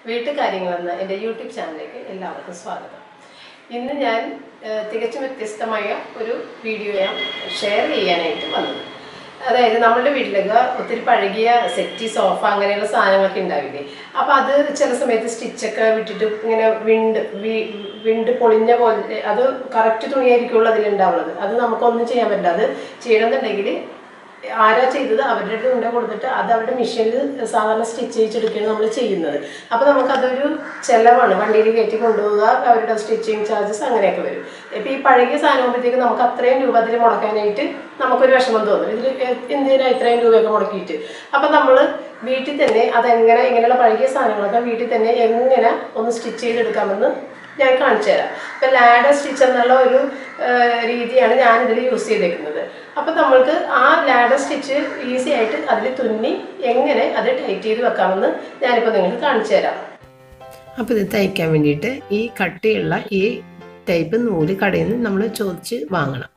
വീട്ടുകാര്യങ്ങളെന്ന എൻ്റെ യൂട്യൂബ് ചാനലിലേക്ക് എല്ലാവർക്കും സ്വാഗതം ഇന്ന് ഞാൻ ഏഹ്, തികച്ചും വ്യത്യസ്തമായ ഒരു വീഡിയോ ഞാൻ ഷെയർ ചെയ്യാനായിട്ട് വന്നത് അതായത് നമ്മളുടെ വീട്ടിലൊക്കെ ഒത്തിരി പഴകിയ സെറ്റി സോഫ അങ്ങനെയുള്ള സാധനങ്ങളൊക്കെ ഉണ്ടാവില്ലേ അപ്പോൾ അത് ചില സമയത്ത് സ്റ്റിച്ചൊക്കെ വിട്ടിട്ട് ഇങ്ങനെ വിണ്ട് വി- വിണ്ട് പൊളിഞ്ഞ പോലെ അത് കറക്റ്റ് തുണിയായിരിക്കുള്ളൂ അതിലുണ്ടാവുന്നത് അത് നമുക്കൊന്നും ചെയ്യാൻ പറ്റില്ല അത് ചെയ്യണമെന്നുണ്ടെങ്കിൽ ആരാ ചെയ്തത് അവരുടെ അടുത്ത് കൊണ്ടു കൊടുത്തിട്ട് അത് അവരുടെ മെഷീനിൽ സാധാരണ സ്റ്റിച്ച് ചെയ്യിച്ചെടുക്കുകയാണ് നമ്മൾ ചെയ്യുന്നത് അപ്പോൾ നമുക്കതൊരു ചിലവാണ് വണ്ടിയിൽ കയറ്റി കൊണ്ടുപോവുക അവരുടെ സ്റ്റിച്ചിങ് ചാർജസ് അങ്ങനെയൊക്കെ വരും ഇപ്പോൾ ഈ പഴകിയ സാധനമാകുമ്പോഴത്തേക്ക് നമുക്ക് അത്രയും രൂപ അതിൽ മുടക്കാനായിട്ട് നമുക്കൊരു വിഷമം തോന്നും ഇതിൽ എന്തിനാ ഇത്രയും രൂപയൊക്കെ മുടക്കിയിട്ട് അപ്പം നമ്മൾ വീട്ടിൽ തന്നെ അതെങ്ങനെ ഇങ്ങനെയുള്ള പഴകിയ സാധനങ്ങളൊക്കെ വീട്ടിൽ തന്നെ എങ്ങനെ ഒന്ന് സ്റ്റിച്ച് ചെയ്തെടുക്കാമെന്ന് ഞാൻ കാണിച്ചു തരാം ഇപ്പം ലാഡർ സ്റ്റിച്ച് എന്നുള്ള ഒരു ആ, രീതിയാണ് ഞാനിതിൽ യൂസ് ചെയ്തേക്കുന്നത് അപ്പം നമ്മൾക്ക് ആ ലാഡർ സ്റ്റിച്ച് ഈസി ആയിട്ട് അതിൽ തുന്നി എങ്ങനെ അത് ടൈറ്റ് ചെയ്ത് വെക്കാമെന്ന് ഞാനിപ്പോൾ നിങ്ങൾക്ക് കാണിച്ചു തരാം അപ്പോൾ ഇത് തയ്ക്കാൻ വേണ്ടിയിട്ട് ഈ കട്ടിയുള്ള ഈ ടൈപ്പ് നൂല് കടയിൽ നിന്ന് നമ്മൾ ചോദിച്ച് വാങ്ങണം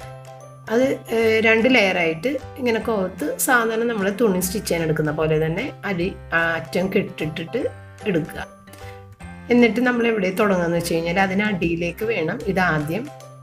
അത് ഏഹ്, രണ്ട് ലെയറായിട്ട് ഇങ്ങനെ കോർത്ത് സാധാരണ നമ്മൾ തുണി സ്റ്റിച്ച് ചെയ്യാൻ എടുക്കുന്ന പോലെ തന്നെ അടി ആ അറ്റം കെട്ടിട്ടിട്ട് എടുക്കുക എന്നിട്ട് നമ്മൾ എവിടെ തുടങ്ങുകയെന്ന് വെച്ച് കഴിഞ്ഞാൽ അതിന് അടിയിലേക്ക് വേണം ഇതാദ്യം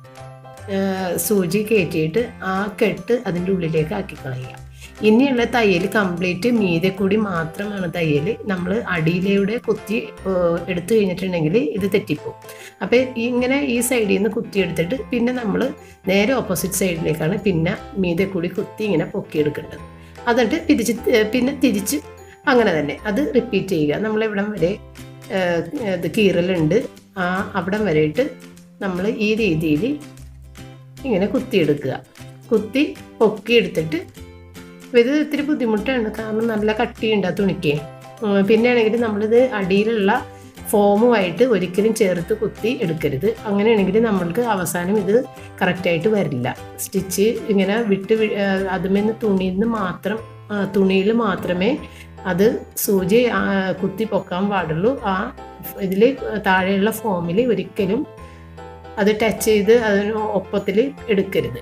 ഏഹ്, സൂചി കയറ്റിയിട്ട് ആ കെട്ട് അതിൻ്റെ ഉള്ളിലേക്ക് ആക്കി കളയുക ഇനിയുള്ള തയ്യൽ കംപ്ലീറ്റ് മീതെ കൂടി മാത്രമാണ് തയ്യൽ നമ്മൾ അടിയിലൂടെ കുത്തി ഏഹ്, എടുത്തു കഴിഞ്ഞിട്ടുണ്ടെങ്കിൽ ഇത് തെറ്റിപ്പോവും അപ്പോൾ ഇങ്ങനെ ഈ സൈഡിൽ നിന്ന് കുത്തി എടുത്തിട്ട് പിന്നെ നമ്മൾ നേരെ ഓപ്പോസിറ്റ് സൈഡിലേക്കാണ് പിന്നെ മീതെ കൂടി കുത്തി ഇങ്ങനെ പൊക്കിയെടുക്കേണ്ടത് എന്നിട്ട് തിരിച്ച് ഏഹ്, പിന്നെ തിരിച്ച് അങ്ങനെ തന്നെ അത് റിപ്പീറ്റ് ചെയ്യുക നമ്മളിവിടം വരെ ഏഹ്, ഇത് കീറലുണ്ട് ആ അവിടം വരെയിട്ട് നമ്മൾ ഈ രീതിയിൽ ഇങ്ങനെ കുത്തിയെടുക്കുക കുത്തി പൊക്കിയെടുത്തിട്ട് അപ്പോൾ ഇത് ഇത്തിരി ബുദ്ധിമുട്ടാണ് കാരണം നല്ല കട്ടിയുണ്ട് ആ തുണിക്ക് ഉം, പിന്നെ ആണെങ്കിൽ നമ്മളിത് അടിയിലുള്ള ഫോമുമായിട്ട് ഒരിക്കലും ചേർത്ത് കുത്തി എടുക്കരുത് അങ്ങനെയാണെങ്കിൽ നമ്മൾക്ക് അവസാനം ഇത് കറക്റ്റായിട്ട് വരില്ല സ്റ്റിച്ച് ഇങ്ങനെ വിട്ട് വി- ആ, അതുമെന്ന് തുണിയിൽ നിന്ന് മാത്രം തുണിയിൽ മാത്രമേ അത് സൂചി ആ, കുത്തി പൊക്കാൻ പാടുള്ളൂ ആ ഇതിൽ താഴെയുള്ള ഫോമിൽ ഒരിക്കലും അത് ടച്ച് ചെയ്ത് അതിന് ഒപ്പത്തിൽ എടുക്കരുത്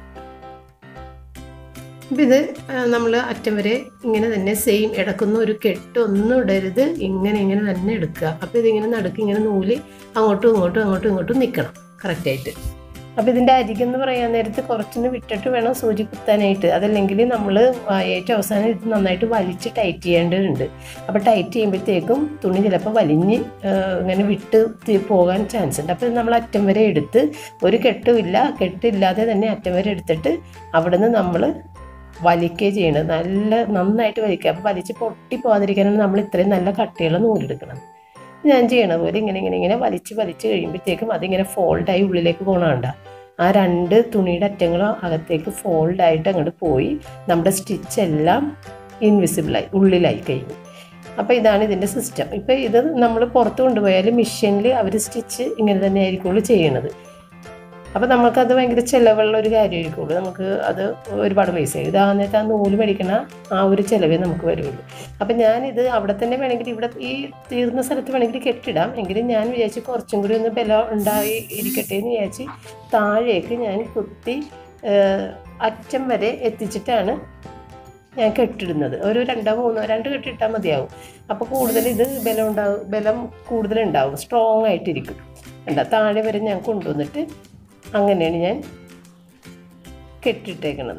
അപ്പം ഇത് നമ്മൾ അറ്റം വരെ ഇങ്ങനെ തന്നെ സെയിം ഇടക്കുന്ന ഒരു കെട്ട് ഒന്നും ഇടരുത് ഇങ്ങനെ ഇങ്ങനെ തന്നെ എടുക്കുക അപ്പോൾ ഇതിങ്ങനെ നടുക്ക് ഇങ്ങനെ നൂല് അങ്ങോട്ടും ഇങ്ങോട്ടും അങ്ങോട്ടും ഇങ്ങോട്ടും നിൽക്കണം കറക്റ്റായിട്ട് അപ്പോൾ ഇതിൻ്റെ അരികെന്ന് പറയാൻ നേരത്ത് കുറച്ചൊന്ന് വിട്ടിട്ട് വേണം സൂചി കുത്താനായിട്ട് അതല്ലെങ്കിൽ നമ്മൾ ഏറ്റവും അവസാനം ഇത് നന്നായിട്ട് വലിച്ച് ടൈറ്റ് ചെയ്യേണ്ടതുണ്ട് അപ്പോൾ ടൈറ്റ് ചെയ്യുമ്പോഴത്തേക്കും തുണി ചിലപ്പോൾ വലിഞ്ഞ് ആ, ഇങ്ങനെ വിട്ട് തി- പോകാൻ ചാൻസ് ഉണ്ട് അപ്പോൾ ഇത് നമ്മൾ അറ്റം വരെ എടുത്ത് ഒരു കെട്ടുമില്ല കെട്ടില്ലാതെ തന്നെ അറ്റം വരെ എടുത്തിട്ട് അവിടുന്ന് നമ്മൾ വലിക്കുകയും ചെയ്യണത് നല്ല നന്നായിട്ട് വലിക്കുക അപ്പോൾ വലിച്ച് പൊട്ടി പോകാതിരിക്കാനാണ് നമ്മൾ ഇത്രയും നല്ല കട്ടിയുള്ള നൂലെടുക്കണം ഞാൻ ചെയ്യണ പോലെ ഇങ്ങനെ ഇങ്ങനെ ഇങ്ങനെ വലിച്ച് വലിച്ച് കഴിയുമ്പോഴത്തേക്കും അതിങ്ങനെ ഫോൾഡായി ഉള്ളിലേക്ക് പോകണണ്ട ആ രണ്ട് തുണിയുടെ അറ്റങ്ങളും അകത്തേക്ക് ഫോൾഡായിട്ട് അങ്ങോട്ട് പോയി നമ്മുടെ സ്റ്റിച്ച് എല്ലാം ഇൻവിസിബിളായി ഉള്ളിലായി കഴിഞ്ഞു അപ്പോൾ ഇതാണ് ഇതിൻ്റെ സിസ്റ്റം ഇപ്പോൾ ഇത് നമ്മൾ പുറത്ത് കൊണ്ടുപോയാൽ മെഷീനിൽ അവർ സ്റ്റിച്ച് ഇങ്ങനെ തന്നെ ആയിരിക്കുള്ളൂ ചെയ്യണത് അപ്പോൾ നമുക്കത് ഭയങ്കര ചിലവുള്ള ഒരു കാര്യമായിരിക്കുള്ളൂ നമുക്ക് അത് ഒരുപാട് പൈസ ഇത് ആ നേരത്തെ ആ നൂല് മേടിക്കണ ആ ഒരു ചിലവേ നമുക്ക് വരുള്ളൂ അപ്പം ഞാനിത് അവിടെ തന്നെ വേണമെങ്കിൽ ഇവിടെ ഈ തീർന്ന സ്ഥലത്ത് വേണമെങ്കിൽ കെട്ടിടാം എങ്കിലും ഞാൻ വിചാരിച്ച് കുറച്ചും കൂടി ഒന്ന് ബലം ഉണ്ടായി ഇരിക്കട്ടെ എന്ന് വിചാരിച്ച് താഴേക്ക് ഞാൻ കുത്തി ഏഹ്, അറ്റം വരെ എത്തിച്ചിട്ടാണ് ഞാൻ കെട്ടിടുന്നത് ഒരു രണ്ടോ മൂന്നോ രണ്ട് കെട്ടിട്ടാൽ മതിയാവും അപ്പോൾ കൂടുതൽ ഇത് ബലം ഉണ്ടാവും ബലം കൂടുതലുണ്ടാവും സ്ട്രോങ് ആയിട്ടിരിക്കും എന്താ താഴെ വരെ ഞാൻ കൊണ്ടുവന്നിട്ട് അങ്ങനെയാണ് ഞാൻ കെട്ടിട്ടേക്കണത്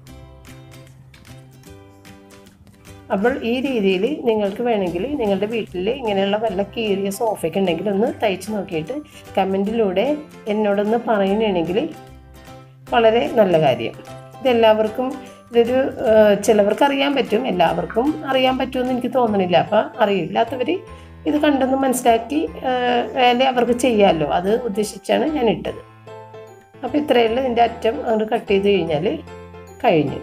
അപ്പോൾ ഈ രീതിയിൽ നിങ്ങൾക്ക് വേണമെങ്കിൽ നിങ്ങളുടെ വീട്ടിൽ ഇങ്ങനെയുള്ള വല്ല കീറിയ സോഫയൊക്കെ ഉണ്ടെങ്കിൽ ഒന്ന് തയ്ച്ച് നോക്കിയിട്ട് കമൻറ്റിലൂടെ എന്നോടൊന്ന് പറയുകയാണെങ്കിൽ വളരെ നല്ല കാര്യം ഇതെല്ലാവർക്കും ഇതൊരു ആ, ചിലവർക്ക് അറിയാൻ പറ്റും എല്ലാവർക്കും അറിയാൻ പറ്റുമെന്ന് എനിക്ക് തോന്നണില്ല അപ്പം അറിയില്ലാത്തവർ ഇത് കണ്ടെന്ന് മനസ്സിലാക്കി ആ, വേല അവർക്ക് ചെയ്യാമല്ലോ അത് ഉദ്ദേശിച്ചാണ് ഞാൻ ഇട്ടത് അപ്പോൾ ഇത്രയുള്ള ഇതിൻ്റെ അറ്റം അങ്ങോട്ട് കട്ട് ചെയ്ത് കഴിഞ്ഞാൽ കഴിഞ്ഞു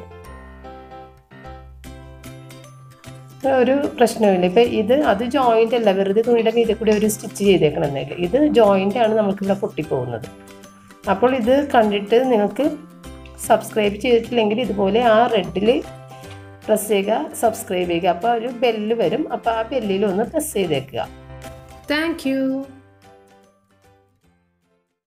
ഒരു പ്രശ്നമില്ല ഇപ്പം ഇത് അത് ജോയിൻ്റ് അല്ല വെറുതെ തുണിയുടെ മീതെ കൂടി ഒരു സ്റ്റിച്ച് ചെയ്തേക്കണമെന്നില്ല ഇത് ജോയിൻ്റ് ആണ് നമുക്കിവിടെ പൊട്ടിപ്പോകുന്നത് അപ്പോൾ ഇത് കണ്ടിട്ട് നിങ്ങൾക്ക് സബ്സ്ക്രൈബ് ചെയ്തിട്ടില്ലെങ്കിൽ ഇതുപോലെ ആ റെഡിൽ പ്രസ് ചെയ്യുക സബ്സ്ക്രൈബ് ചെയ്യുക അപ്പോൾ ഒരു ബെല്ല് വരും അപ്പോൾ ആ ബെല്ലിൽ ഒന്ന് പ്രസ് ചെയ്തേക്കുക താങ്ക്